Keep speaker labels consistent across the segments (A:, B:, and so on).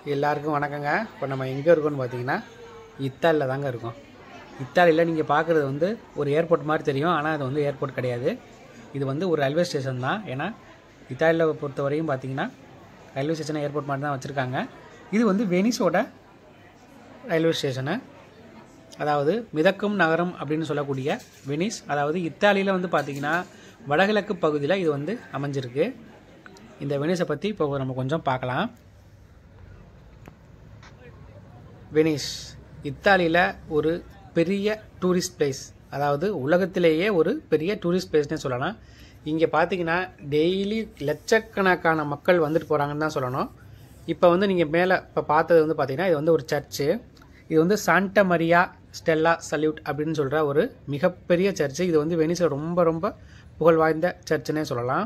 A: எல்லாருக்கும் வணக்கங்க இப்போ நம்ம எங்கே இருக்கோம்னு பார்த்தீங்கன்னா இத்தாலியில் தாங்க இருக்கோம் இத்தாலியில் நீங்கள் பார்க்குறது வந்து ஒரு ஏர்போர்ட் மாதிரி தெரியும் ஆனால் அது வந்து ஏர்போர்ட் கிடையாது இது வந்து ஒரு ரயில்வே ஸ்டேஷன் தான் ஏன்னா இத்தாலியில் பொறுத்த வரையும் பார்த்தீங்கன்னா ரயில்வே ஸ்டேஷனை ஏர்போர்ட் மாதிரி தான் வச்சுருக்காங்க இது வந்து வெனிஸோட ரயில்வே ஸ்டேஷனு அதாவது மிதக்கும் நகரம் அப்படின்னு சொல்லக்கூடிய வெனிஸ் அதாவது இத்தாலியில் வந்து பார்த்திங்கன்னா வடகிழக்கு பகுதியில் இது வந்து அமைஞ்சிருக்கு இந்த வெனிஸை பற்றி இப்போ நம்ம கொஞ்சம் பார்க்கலாம் வெனிஸ் இத்தாலியில் ஒரு பெரிய டூரிஸ்ட் பிளேஸ் அதாவது உலகத்திலேயே ஒரு பெரிய டூரிஸ்ட் பிளேஸ்னே சொல்லலாம் இங்கே பார்த்தீங்கன்னா டெய்லி லட்சக்கணக்கான மக்கள் வந்துட்டு போகிறாங்கன்னு தான் சொல்லணும் இப்போ வந்து நீங்கள் மேலே இப்போ பார்த்தது வந்து பார்த்தீங்கன்னா இது வந்து ஒரு சர்ச்சு இது வந்து சாண்ட மரியா ஸ்டெல்லா சல்யூட் அப்படின்னு சொல்கிற ஒரு மிகப்பெரிய சர்ச்சு இது வந்து வெனிஸில் ரொம்ப ரொம்ப புகழ் வாய்ந்த சர்ச்சுன்னே சொல்லலாம்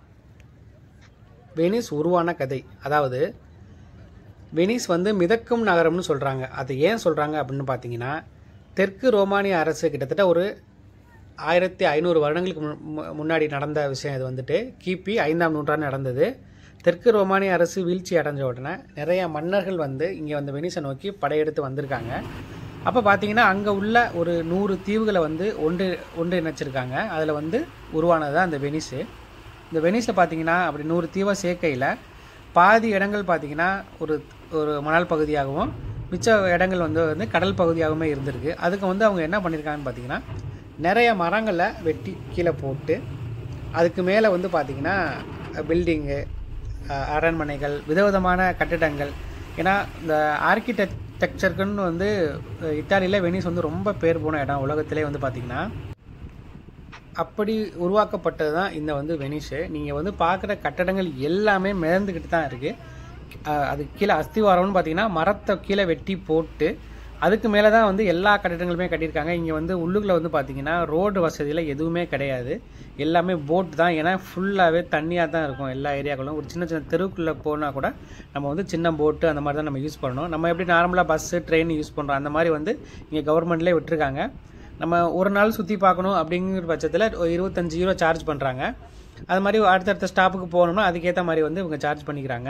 A: வெனிஸ் உருவான கதை அதாவது வெனிஸ் வந்து மிதக்கும் நகரம்னு சொல்கிறாங்க அது ஏன் சொல்கிறாங்க அப்படின்னு பார்த்தீங்கன்னா தெற்கு ரோமானிய அரசு கிட்டத்தட்ட ஒரு ஆயிரத்தி ஐநூறு வருடங்களுக்கு மு- மு- முன்னாடி நடந்த விஷயம் இது வந்துட்டு கிபி ஐந்தாம் நூற்றாண்டு நடந்தது தெற்கு ரோமானிய அரசு வீழ்ச்சி அடைஞ்ச உடனே நிறைய மன்னர்கள் வந்து இங்கே வந்து வெனிஸை நோக்கி படையெடுத்து வந்திருக்காங்க அப்போ பார்த்தீங்கன்னா அங்கே உள்ள ஒரு நூறு தீவுகளை வந்து ஒன்று ஒன்று இணைச்சிருக்காங்க அதில் வந்து உருவானது தான் அந்த வெனிஸு இந்த வெனிஸில் பார்த்தீங்கன்னா அப்படி நூறு தீவை சேர்க்கையில் பாதி இடங்கள் பார்த்தீங்கன்னா ஒரு ஒரு மணல் பகுதியாகவும் மிச்ச இடங்கள் வந்து வந்து கடல் பகுதியாகவுமே இருந்திருக்கு அதுக்கு வந்து அவங்க என்ன பண்ணியிருக்காங்கன்னு பார்த்தீங்கன்னா நிறைய மரங்களை வெட்டி கீழே போட்டு அதுக்கு மேலே வந்து பார்த்திங்கன்னா பில்டிங்கு அரண்மனைகள் விதவிதமான கட்டிடங்கள் ஏன்னா இந்த ஆர்கிடெக்சருக்குன்னு வந்து அஹ், இத்தாலியில் வெனிஸ் வந்து ரொம்ப பேர் போன இடம் உலகத்திலே வந்து பார்த்திங்கன்னா அப்படி உருவாக்கப்பட்டது தான் இந்த வந்து வெனிஸு நீங்கள் வந்து பார்க்குற கட்டடங்கள் எல்லாமே மிதந்துக்கிட்டு தான் இருக்குது அது கீழே அஸ்திவாரம்னு பார்த்தீங்கன்னா மரத்தை கீழே வெட்டி போட்டு அதுக்கு மேலே தான் வந்து எல்லா கட்டிடங்களுமே கட்டியிருக்காங்க இங்கே வந்து உள்ளுக்குள்ள வந்து பார்த்தீங்கன்னா ரோடு வசதியில் எதுவுமே கிடையாது எல்லாமே போட் தான் ஏன்னா ஃபுல்லாகவே தண்ணியாக தான் இருக்கும் எல்லா ஏரியாக்களும் ஒரு சின்ன சின்ன தெருவுக்குள்ளே போனால் கூட நம்ம வந்து சின்ன போட்டு அந்த மாதிரி தான் நம்ம யூஸ் பண்ணணும் நம்ம எப்படி நார்மலாக பஸ்ஸு ட்ரெயின் யூஸ் பண்ணுறோம் அந்த மாதிரி வந்து இங்கே கவர்மெண்ட்லேயே விட்டுருக்காங்க நம்ம ஒரு நாள் சுற்றி பார்க்கணும் அப்படிங்கிற பட்சத்தில் ஒரு இருபத்தஞ்சு யூரோ சார்ஜ் பண்ணுறாங்க அது மாதிரி அடுத்தடுத்த ஸ்டாப்புக்கு போகணும்னா அதுக்கேற்ற மாதிரி வந்து இவங்க சார்ஜ் பண்ணிக்கிறாங்க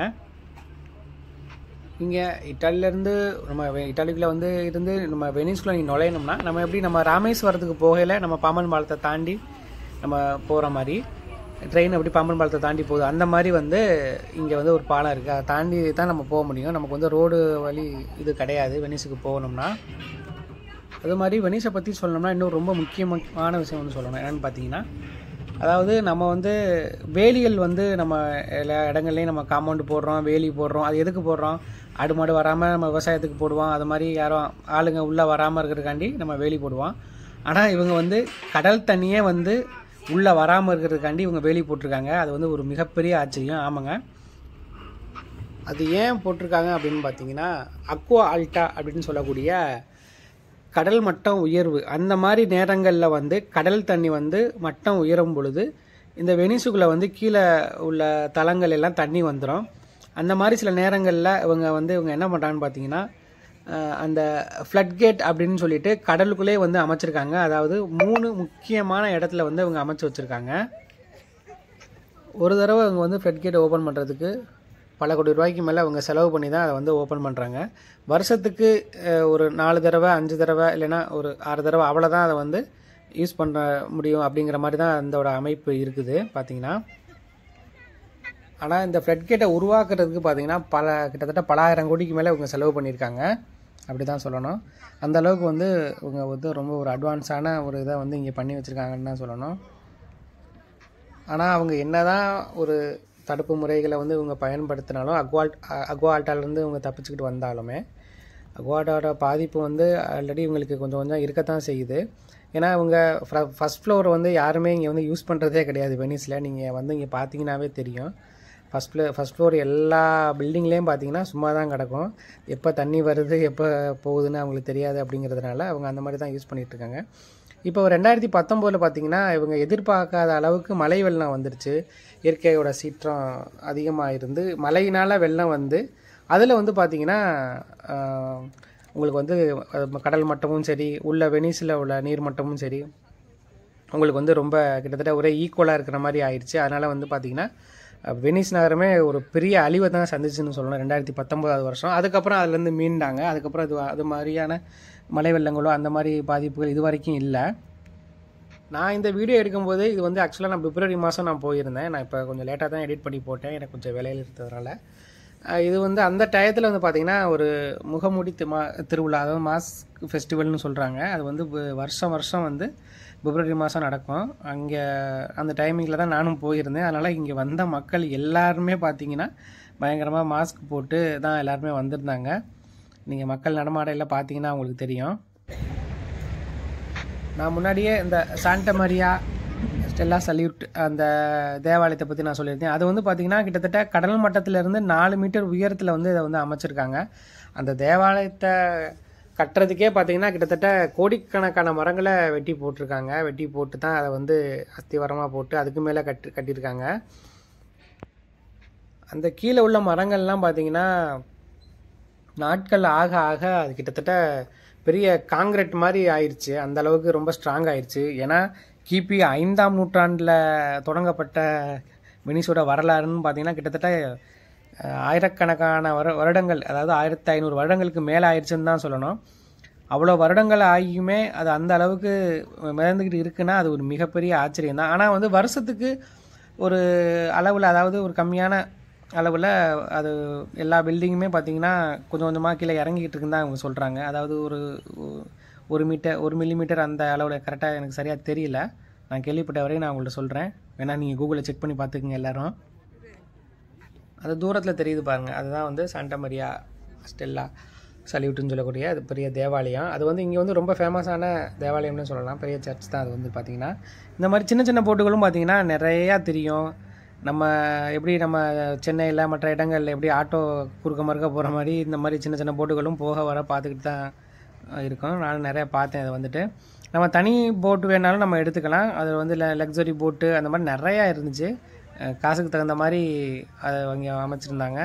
A: இங்கே இட்டாலியிலேருந்து நம்ம வெ- இட்டாலிக்குள்ள வந்து இருந்து நம்ம வெனிஸ்குள்ளே நீங்கள் நுழையணும்னா நம்ம எப்படி நம்ம ராமேஸ்வரத்துக்கு போகையில் நம்ம பாம்பன் பாலத்தை தாண்டி நம்ம போகிற மாதிரி ட்ரெயின் எப்படி பாம்பன் பாலத்தை தாண்டி போகுது அந்த மாதிரி வந்து இங்கே வந்து ஒரு பாலம் இருக்குது அதை தாண்டி தான் நம்ம போக முடியும் நமக்கு வந்து ரோடு வழி இது கிடையாது வெனிஸுக்கு போகணும்னா அது மாதிரி வெனிஸை பற்றி சொல்லணும்னா இன்னும் ரொம்ப முக்கியமான விஷயம் வந்து சொல்லணும் என்னென்னு பார்த்தீங்கன்னா அதாவது நம்ம வந்து வேலிகள் வந்து நம்ம எல்லா இடங்கள்லையும் நம்ம காம்பவுண்டு போடுறோம் வேலி போடுறோம் அது எதுக்கு போடுறோம் ஆடு மாடு வராமல் நம்ம விவசாயத்துக்கு போடுவோம் அது மாதிரி யாரும் ஆளுங்க உள்ளே வராமல் இருக்கிறதுக்காண்டி நம்ம வேலி போடுவோம் ஆனால் இவங்க வந்து கடல் தண்ணியே வந்து உள்ளே வராமல் இருக்கிறதுக்காண்டி இவங்க வேலி போட்டிருக்காங்க அது வந்து ஒரு மிகப்பெரிய ஆச்சரியம் ஆமாங்க அது ஏன் போட்டிருக்காங்க அப்படின்னு பார்த்தீங்கன்னா அக்வா ஆல்டா அப்படின்னு சொல்லக்கூடிய கடல் மட்டம் உயர்வு அந்த மாதிரி நேரங்களில் வந்து கடல் தண்ணி வந்து மட்டம் உயரும் பொழுது இந்த வெனிசுக்குள்ளே வந்து கீழே உள்ள தளங்கள் எல்லாம் தண்ணி வந்துடும் அந்த மாதிரி சில நேரங்களில் இவங்க வந்து இவங்க என்ன பண்ணுறாங்கன்னு பார்த்தீங்கன்னா அஹ், அந்த ஃப்ளட் கேட் அப்படின்னு சொல்லிட்டு கடலுக்குள்ளே வந்து அமைச்சிருக்காங்க அதாவது மூணு முக்கியமான இடத்துல வந்து இவங்க அமைச்சு வச்சுருக்காங்க ஒரு தடவை அவங்க வந்து ஃப்ளட் கேட் ஓப்பன் பண்ணுறதுக்கு பல கோடி ரூபாய்க்கு மேலே அவங்க செலவு பண்ணி தான் அதை வந்து ஓப்பன் பண்ணுறாங்க வருஷத்துக்கு அஹ், ஒரு நாலு தடவை அஞ்சு தடவை இல்லைன்னா ஒரு ஆறு தடவை அவ்வளோதான் அதை வந்து யூஸ் பண்ண முடியும் அப்படிங்கிற மாதிரி தான் அதோட அமைப்பு இருக்குது பார்த்தீங்கன்னா ஆனால் இந்த ஃப்ளட் கேட்டை உருவாக்குறதுக்கு பார்த்தீங்கன்னா பல கிட்டத்தட்ட பலாயிரம் கோடிக்கு மேலே இவங்க செலவு பண்ணியிருக்காங்க அப்படி தான் சொல்லணும் அந்த அளவுக்கு வந்து இவங்க வந்து ரொம்ப ஒரு அட்வான்ஸான ஒரு இதை வந்து இங்கே பண்ணி வச்சுருக்காங்கன்னு தான் சொல்லணும் ஆனால் அவங்க என்னதான் ஒரு தடுப்பு முறைகளை வந்து இவங்க பயன்படுத்தினாலும் அக்வால் அக்வால்ட்டாலேருந்து இவங்க தப்பிச்சுக்கிட்டு வந்தாலுமே அக்வால்ட்டோட பாதிப்பு வந்து ஆல்ரெடி இவங்களுக்கு கொஞ்சம் கொஞ்சம் இருக்கத்தான் செய்யுது ஏன்னா இவங்க ஃபஸ்ட் ஃப்ளோர் வந்து யாருமே இங்கே வந்து யூஸ் பண்ணுறதே கிடையாது வெனிஸில் நீங்கள் வந்து இங்கே பார்த்தீங்கன்னாவே தெரியும் ஃபஸ்ட் ஃப்ளோ ஃபஸ்ட் ஃப்ளோர் எல்லா பில்டிங்லேயும் பார்த்தீங்கன்னா சும்மா தான் கிடக்கும் எப்போ தண்ணி வருது எப்போ போகுதுன்னு அவங்களுக்கு தெரியாது அப்படிங்கிறதுனால அவங்க அந்த மாதிரி தான் யூஸ் பண்ணிட்டு இருக்காங்க இப்போ ரெண்டாயிரத்தி பத்தொம்போதில் பார்த்தீங்கன்னா இவங்க எதிர்பார்க்காத அளவுக்கு மழை வெள்ளம் வந்துருச்சு இயற்கையோட சீற்றம் அதிகமாக இருந்து மழையினால் வெள்ளம் வந்து அதில் வந்து பார்த்தீங்கன்னா ஆஹ், உங்களுக்கு வந்து அஹ், கடல் மட்டமும் சரி உள்ள வெனிஸில் உள்ள நீர் மட்டமும் சரி உங்களுக்கு வந்து ரொம்ப கிட்டத்தட்ட ஒரே ஈக்குவலாக இருக்கிற மாதிரி ஆயிடுச்சு அதனால் வந்து பார்த்திங்கன்னா அஹ், வெனிஸ் நகரமே ஒரு பெரிய அழிவை தான் சந்திச்சுன்னு சொல்லணும் ரெண்டாயிரத்தி பத்தொம்போதாவது வருஷம் அதுக்கப்புறம் அதுலேருந்து மீண்டாங்க அதுக்கப்புறம் இது அது மாதிரியான மழை வெள்ளங்களோ அந்த மாதிரி பாதிப்புகள் இது வரைக்கும் இல்லை நான் இந்த வீடியோ எடுக்கும்போது இது வந்து ஆக்சுவலாக நான் பிப்ரவரி மாதம் நான் போயிருந்தேன் நான் இப்போ கொஞ்சம் லேட்டாக தான் எடிட் பண்ணி போட்டேன் எனக்கு கொஞ்சம் வேலையில் இருந்ததுனால அஹ் இது வந்து அந்த டயத்தில் வந்து பார்த்திங்கன்னா ஒரு முகமூடி தி- மா திருவிழா அதாவது மாஸ்க் ஃபெஸ்டிவல்னு சொல்கிறாங்க அது வந்து வ- வருஷம் வருஷம் வந்து பிப்ரவரி மாதம் நடக்கும் அங்கே அந்த டைமிங்கில் தான் நானும் போயிருந்தேன் அதனால் இங்கே வந்த மக்கள் எல்லாருமே பார்த்தீங்கன்னா பயங்கரமாக மாஸ்க் போட்டு தான் எல்லாருமே வந்திருந்தாங்க நீங்கள் மக்கள் நடமாடையில் பார்த்தீங்கன்னா உங்களுக்கு தெரியும் நான் முன்னாடியே இந்த சாண்டா மரியா ஸ்டெல்லா சல்யூட் அந்த தேவாலயத்தை பற்றி நான் சொல்லியிருந்தேன் அது வந்து பார்த்திங்கன்னா கிட்டத்தட்ட கடல் மட்டத்திலிருந்து நாலு மீட்டர் உயரத்தில் வந்து இதை வந்து அமைச்சிருக்காங்க அந்த தேவாலயத்தை கட்டுறதுக்கே பார்த்தீங்கன்னா கிட்டத்தட்ட கோடிக்கணக்கான மரங்களை வெட்டி போட்டிருக்காங்க வெட்டி போட்டு தான் அதை வந்து அஸ்திவாரமாக போட்டு அதுக்கு மேலே கட்டி கட்டியிருக்காங்க அந்த கீழே உள்ள மரங்கள்லாம் பார்த்தீங்கன்னா நாட்கள் ஆக ஆக அது கிட்டத்தட்ட பெரிய காங்கிரீட் மாதிரி ஆயிடுச்சு அந்த அளவுக்கு ரொம்ப ஸ்ட்ராங் ஆயிடுச்சு ஏன்னா கிபி ஐந்தாம் நூற்றாண்டில் தொடங்கப்பட்ட வெனிஸோட வரலாறுன்னு பார்த்தீங்கன்னா கிட்டத்தட்ட அஹ், ஆயிரக்கணக்கான வரு வருடங்கள் அதாவது ஆயிரத்தி ஐநூறு வருடங்களுக்கு மேலே ஆயிடுச்சுன்னு தான் சொல்லணும் அவ்வளோ வருடங்கள் ஆகியுமே அது அந்த அளவுக்கு மிதந்துக்கிட்டு இருக்குன்னா அது ஒரு மிகப்பெரிய ஆச்சரியம் தான் ஆனால் வந்து வருஷத்துக்கு ஒரு அளவில் அதாவது ஒரு கம்மியான அளவில் அது எல்லா பில்டிங்குமே பார்த்தீங்கன்னா கொஞ்சம் கொஞ்சமாக கீழே இறங்கிக்கிட்டு இருக்குன்னு தான் அவங்க சொல்கிறாங்க அதாவது ஒரு ஒ- ஒரு மீட்டர் ஒரு மில்லிமீட்டர் அந்த அளவில் கரெக்டாக எனக்கு சரியாக தெரியல நான் கேள்விப்பட்ட வரையும் நான் உங்கள்ட்ட சொல்கிறேன் வேணா நீங்கள் கூகுளில் செக் பண்ணி பார்த்துக்குங்க எல்லாரும் அது தூரத்தில் தெரியுது பாருங்கள் அதுதான் வந்து சாண்டா மரியா ஸ்டெல்லா சல்யூட்டுன்னு சொல்லக்கூடிய அது பெரிய தேவாலயம் அது வந்து இங்கே வந்து ரொம்ப ஃபேமஸான தேவாலயம்னு சொல்லலாம் பெரிய சர்ச் தான் அது வந்து பார்த்திங்கன்னா இந்த மாதிரி சின்ன சின்ன போட்டுகளும் பார்த்திங்கன்னா நிறையா தெரியும் நம்ம எப்படி நம்ம சென்னையில் மற்ற இடங்களில் எப்படி ஆட்டோ குறுக்க மறுக்க போகிற மாதிரி இந்த மாதிரி சின்ன சின்ன போட்டுகளும் போக வர பார்த்துக்கிட்டு தான் அஹ், இருக்கும் நானும் நிறையா பார்த்தேன் அதை வந்துட்டு நம்ம தனி போட்டு வேணாலும் நம்ம எடுத்துக்கலாம் அது வந்து லக்ஸரி போட்டு அந்த மாதிரி நிறையா இருந்துச்சு அஹ், காசுக்கு தகுந்த மாதிரி அதை அங்கே அமைச்சிருந்தாங்க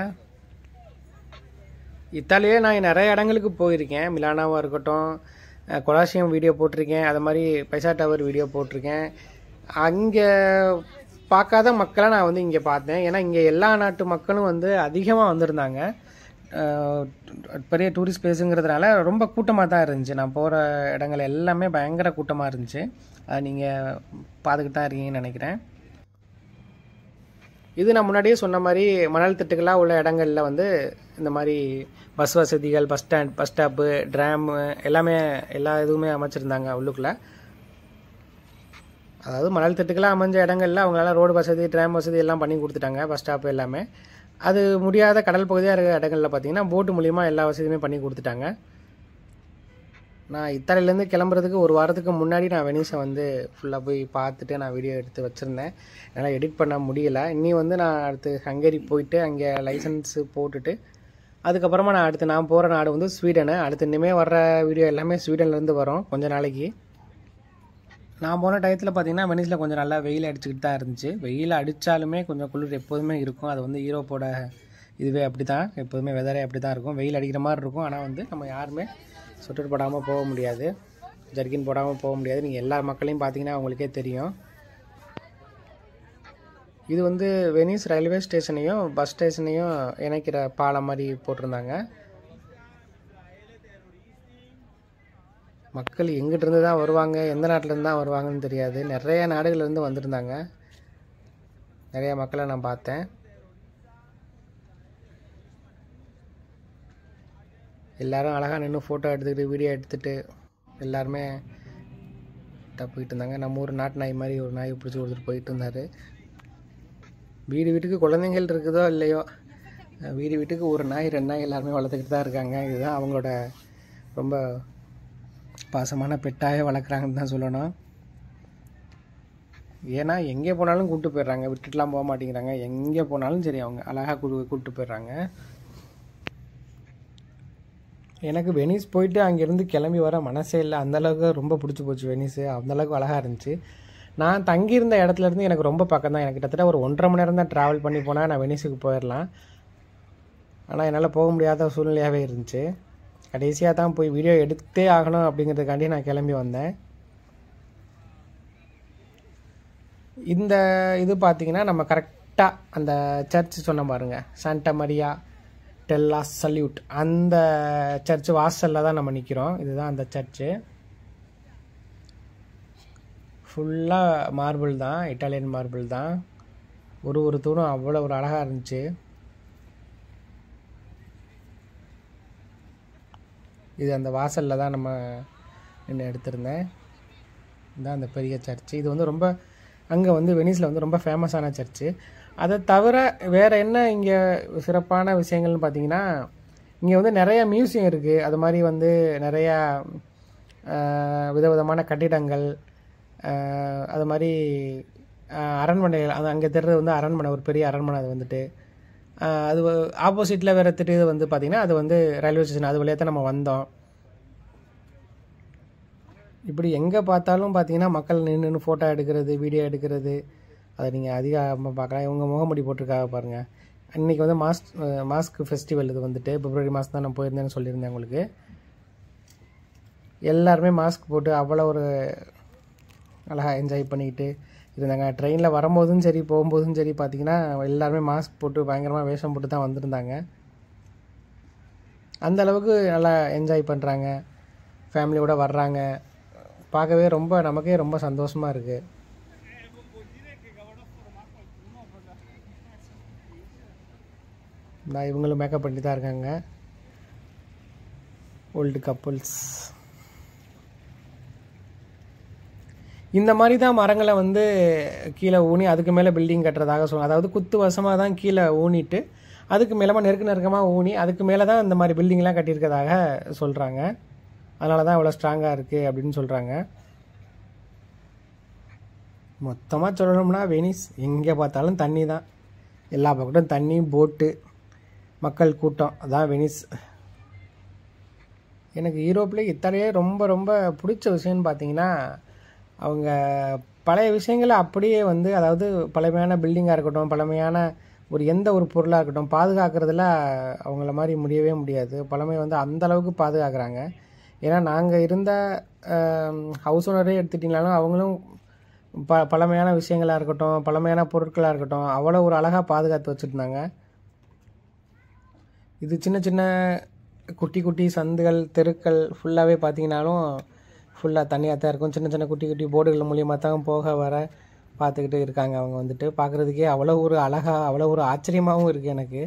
A: இத்தாலியே நான் நிறைய இடங்களுக்கு போயிருக்கேன் மிலானாவாக இருக்கட்டும் அஹ், கொலாசியம் வீடியோ போட்டிருக்கேன் அது மாதிரி பைசா டவர் வீடியோ போட்டிருக்கேன் அங்கே பார்க்காத மக்களை நான் வந்து இங்கே பார்த்தேன் ஏன்னா இங்கே எல்லா நாட்டு மக்களும் வந்து அதிகமாக வந்திருந்தாங்க அஹ், பெரிய டூரிஸ்ட் பிளேஸுங்கிறதுனால ரொம்ப கூட்டமாக தான் இருந்துச்சு நான் போகிற இடங்கள் எல்லாமே பயங்கர கூட்டமாக இருந்துச்சு அது நீங்கள் பார்த்துக்கிட்டு தான் இருக்கீங்கன்னு நினைக்கிறேன் இது நான் முன்னாடியே சொன்ன மாதிரி மணல் திட்டுகளாக உள்ள இடங்கள்ல வந்து இந்த மாதிரி பஸ் வசதிகள் bus stand bus stop tram எல்லாமே எல்லா இதுவுமே அமைச்சிருந்தாங்க உள்ளுக்குள்ள அதாவது மணல் திட்டுகளாக அமைஞ்ச இடங்கள்ல அவங்களால ரோடு வசதி ட்ராம் வசதி எல்லாம் பண்ணி கொடுத்துட்டாங்க பஸ் ஸ்டாப் எல்லாமே அது முடியாத கடல் பகுதியாக இருக்கிற இடங்கள்ல பார்த்தீங்கன்னா போட்டு மூலிமா எல்லா வசதியுமே பண்ணி கொடுத்துட்டாங்க நான் இத்தாலியிலேருந்து கிளம்புறதுக்கு ஒரு வாரத்துக்கு முன்னாடி நான் வெனிஸை வந்து ஃபுல்லாக போய் பார்த்துட்டு நான் வீடியோ எடுத்து வச்சுருந்தேன் என்னால் எடிட் பண்ண முடியல இன்னி வந்து நான் அடுத்து ஹங்கேரி போயிட்டு அங்கே லைசன்ஸு போட்டுட்டு அதுக்கப்புறமா நான் அடுத்து நான் போகிற நாடு வந்து ஸ்வீடனு அடுத்து இனிமேல் வர்ற வீடியோ எல்லாமே ஸ்வீடன்லேருந்து வரும் கொஞ்ச நாளைக்கு நான் போன டயத்தில் பார்த்தீங்கன்னா வெனிஸில் கொஞ்சம் நல்லா வெயில் அடிச்சுக்கிட்டு தான் இருந்துச்சு வெயில் அடித்தாலுமே கொஞ்சம் குளிர் எப்போதுமே இருக்கும் அது வந்து யூரோப்போட இதுவே அப்படி தான் எப்போதுமே வெதரே அப்படி தான் இருக்கும் வெயில் அடிக்கிற மாதிரி இருக்கும் ஆனால் வந்து நம்ம யாருமே சொட்டர் போடாமல் போக முடியாது ஜர்கின் போடாமல் போக முடியாது நீங்கள் எல்லா மக்களையும் பார்த்தீங்கன்னா உங்களுக்கே தெரியும் இது வந்து வெனிஸ் ரயில்வே ஸ்டேஷனையும் பஸ் ஸ்டேஷனையும் இணைக்கிற பாலம் மாதிரி போட்டிருந்தாங்க மக்கள் எங்கிட்ட இருந்து தான் வருவாங்க எந்த நாட்டுல இருந்து தான் வருவாங்கன்னு தெரியாது நிறைய நாடுகள்ல இருந்து வந்திருந்தாங்க நிறைய மக்களை நான் பார்த்தேன் எல்லாரும் அழகாக நின்று ஃபோட்டோ எடுத்துக்கிட்டு வீடியோ எடுத்துகிட்டு எல்லாருமே தப்பிக்கிட்டு இருந்தாங்க நம்ம ஊர் நாட்டு நாய் மாதிரி ஒரு நாய் பிடிச்சி கொடுத்துட்டு போயிட்டு இருந்தார் வீடு வீட்டுக்கு குழந்தைங்கள் இருக்குதோ இல்லையோ அஹ் வீடு வீட்டுக்கு ஒரு நாய் ரெண்டு நாய் எல்லாருமே வளர்த்துக்கிட்டு தான் இருக்காங்க இதுதான் அவங்களோட ரொம்ப பாசமான பெட்டாக வளர்க்குறாங்கன்னு தான் சொல்லணும் ஏன்னா எங்கே போனாலும் கூப்பிட்டு போயிடுறாங்க விட்டுட்டுலாம் போக மாட்டேங்கிறாங்க எங்கே போனாலும் சரி அவங்க அழகாக கூட்டு கூப்பிட்டு போயிடுறாங்க எனக்கு வெனிஸ் போயிட்டு அங்கேருந்து கிளம்பி வர மனசே இல்லை அந்தளவுக்கு ரொம்ப பிடிச்சி போச்சு வெனிஸு அந்தளவுக்கு அழகாக இருந்துச்சு நான் தங்கியிருந்த இடத்துல இருந்து எனக்கு ரொம்ப பக்கம் தான் எனக்கு கிட்டத்தட்ட ஒரு ஒன்றரை மணி நேரம் தான் ட்ராவல் பண்ணி போனால் நான் வெனிஸுக்கு போயிடலாம் ஆனால் என்னால் போக முடியாத சூழ்நிலையாகவே இருந்துச்சு கடைசியாக தான் போய் வீடியோ எடுத்தே ஆகணும் அப்படிங்கிறதுக்காண்டி நான் கிளம்பி வந்தேன் இந்த இது பார்த்தீங்கன்னா நம்ம கரெக்ட்
B: கரெக்டாக அந்த சர்ச் சொன்ன பாருங்க சாண்டா மரியா டெல்லா சல்யூட் அந்த சர்ச் வாசலில் தான் நம்ம நிற்கிறோம் இதுதான் அந்த சர்ச்சு ஃபுல்லாக மார்பிள் தான் இட்டாலியன் மார்பிள் தான் ஒரு ஒரு தூணும் அவ்வளோ ஒரு அழகாக இருந்துச்சு இது அந்த வாசலில் தான் நம்ம நின்று எடுத்திருந்தேன் இதுதான் அந்த பெரிய சர்ச்சு இது வந்து ரொம்ப அங்கே வந்து வெனிஸில் வந்து ரொம்ப ஃபேமஸான சர்ச்சு அதை தவிர வேறு என்ன இங்கே சிறப்பான விஷயங்கள்னு பார்த்தீங்கன்னா இங்கே வந்து நிறைய மியூசியம் இருக்குது அது மாதிரி வந்து நிறையா ஆஹ், விதவிதமான கட்டிடங்கள் ஆஹ், அது மாதிரி ஆஹ், அரண்மனைகள் அது அங்கே தெரிறது வந்து அரண்மனை ஒரு பெரிய அரண்மனை அது வந்துட்டு ஆஹ், அது ஆப்போசிட்டில் வேறு திட்டு வந்து பார்த்திங்கன்னா அது வந்து ரயில்வே ஸ்டேஷன் அது வழியாக தான் நம்ம வந்தோம் இப்படி எங்கே பார்த்தாலும் பார்த்தீங்கன்னா மக்கள் நின்று நின்று ஃபோட்டோ எடுக்கிறது வீடியோ எடுக்கிறது அதை நீங்கள் அதிகமாக பார்க்கலாம் இவங்க முகமுடி போட்டிருக்காங்க பாருங்கள் இன்றைக்கி வந்து மாஸ்க் மாஸ்க் ஃபெஸ்டிவல் இது வந்துட்டு பிப்ரவரி மாதம் தான் நான் போயிருந்தேன்னு சொல்லியிருந்தேன் உங்களுக்கு எல்லாருமே மாஸ்க் போட்டு அவ்வளோ ஒரு அழகாக என்ஜாய் பண்ணிக்கிட்டு இருந்தாங்க ட்ரெயினில் வரும்போதும் சரி போகும்போதும் சரி பார்த்தீங்கன்னா எல்லாருமே மாஸ்க் போட்டு பயங்கரமாக வேஷம் போட்டு தான் வந்திருந்தாங்க அந்த அளவுக்கு நல்லா என்ஜாய் பண்ணுறாங்க ஃபேமிலியோட வர்றாங்க பார்க்கவே ரொம்ப நமக்கே ரொம்ப சந்தோஷமாக இருக்குது நான் இவங்களும் மேக்கப் பண்ணி தான் இருக்காங்க ஓல்டு கப்புள்ஸ் இந்த மாதிரி தான் மரங்களை வந்து கீழே ஊனி அதுக்கு மேலே பில்டிங் கட்டுறதாக சொல்லுவாங்க அதாவது குத்து வசமாக தான் கீழே ஊனிட்டு அதுக்கு மேலமாக நெருக்க நெருக்கமாக ஊனி அதுக்கு மேலே தான் இந்த மாதிரி பில்டிங்லாம் கட்டியிருக்கதாக சொல்கிறாங்க அதனால தான் இவ்வளோ ஸ்ட்ராங்காக இருக்குது அப்படின்னு சொல்கிறாங்க மொத்தமாக சொல்லணும்னா வெனிஸ் எங்கே பார்த்தாலும் தண்ணி தான் எல்லா பக்கட்டும் தண்ணி போட்டு மக்கள் கூட்டம் அதான் வெனிஸ் எனக்கு யூரோப்பில் இத்தாலியே ரொம்ப ரொம்ப பிடிச்ச விஷயம்னு பார்த்தீங்கன்னா அவங்க பழைய விஷயங்களை அப்படியே வந்து அதாவது பழமையான பில்டிங்காக இருக்கட்டும் பழமையான ஒரு எந்த ஒரு பொருளாக இருக்கட்டும் பாதுகாக்கிறதுல அவங்கள மாதிரி முடியவே முடியாது பழமை வந்து அந்த அளவுக்கு பாதுகாக்கிறாங்க ஏன்னா நாங்கள் இருந்த ஹவுஸ் ஓனரே எடுத்துட்டிங்கனாலும் அவங்களும் ப பழமையான விஷயங்களாக இருக்கட்டும் பழமையான பொருட்களாக இருக்கட்டும் அவ்வளோ ஒரு அழகாக பாதுகாத்து வச்சுருந்தாங்க இது சின்ன சின்ன குட்டி குட்டி சந்துகள் தெருக்கள் ஃபுல்லாகவே பார்த்தீங்கன்னாலும் ஃபுல்லாக தண்ணியாக தான் இருக்கும் சின்ன சின்ன குட்டி குட்டி போர்டுகள் மூலியமாக தான் போக வர பார்த்துக்கிட்டு இருக்காங்க அவங்க வந்துட்டு பார்க்குறதுக்கே அவ்வளோ ஒரு அழகாக அவ்வளோ ஒரு ஆச்சரியமாகவும் இருக்குது எனக்கு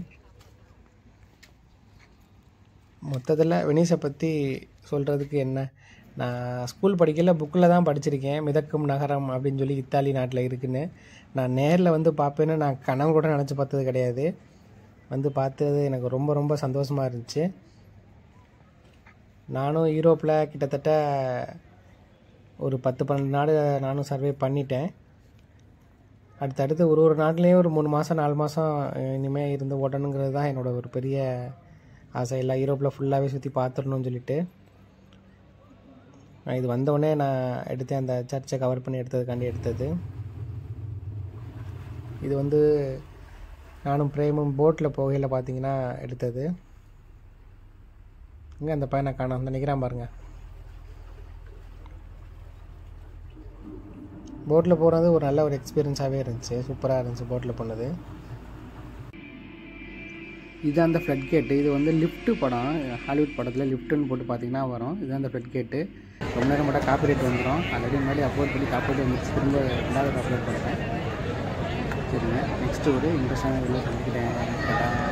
B: மொத்தத்தில் வெனிஸை பற்றி சொல்கிறதுக்கு என்ன நான் ஸ்கூல் படிக்கல புக்கில் தான் படிச்சிருக்கேன் மிதக்கும் நகரம் அப்படின்னு சொல்லி இத்தாலி நாட்டில் இருக்குன்னு நான் நேரில் வந்து பார்ப்பேன்னு நான் கனவு கூட நினச்சி பார்த்தது கிடையாது வந்து பார்த்தது எனக்கு ரொம்ப ரொம்ப சந்தோஷமாக இருந்துச்சு நானும் யூரோப்பில் கிட்டத்தட்ட ஒரு பத்து பன்னெண்டு நாடு நானும் சர்வே பண்ணிட்டேன் அடுத்தடுத்து ஒரு ஒரு நாட்டிலையும் ஒரு மூணு மாதம் நாலு மாதம் இனிமேல் இருந்து ஓட்டணுங்கிறது தான் என்னோட ஒரு பெரிய ஆசை எல்லா யூரோப்பில் ஃபுல்லாகவே சுற்றி பார்த்துடணும்னு சொல்லிட்டு நான் இது வந்தோடனே நான் எடுத்தேன் அந்த சர்ச்சை கவர் பண்ணி எடுத்ததுக்காண்டி எடுத்தது இது வந்து நானும் பிரேமும் போட்டில் போகையில் பார்த்தீங்கன்னா எடுத்தது இங்கே அந்த பையனை காணோம் அந்த நிற்கிறான் பாருங்க போட்டில் போகிறது ஒரு நல்ல ஒரு எக்ஸ்பீரியன்ஸாகவே இருந்துச்சு சூப்பராக இருந்துச்சு போட்டில் போனது இது அந்த ஃப்ளட் கேட்டு இது வந்து லிஃப்ட்டு படம் ஹாலிவுட் படத்தில் லிஃப்ட்டுன்னு போட்டு பார்த்தீங்கன்னா வரும் இது அந்த ஃப்ளட் கேட்டு ரொம்ப நேரம் மட்டும் காப்பிரைட் வந்துடும் ஆல்ரெடி முன்னாடி அப்லோட் பண்ணி காப்பிரைட் வந்துச்சு திரும்ப ரெண்டாவது அப்லோட் பண்ணுறேன் சரிங்க நெக்ஸ்ட்டு ஒரு இன்ட்ரெஸ்டான வீடியோ சந்திக்கிறேன்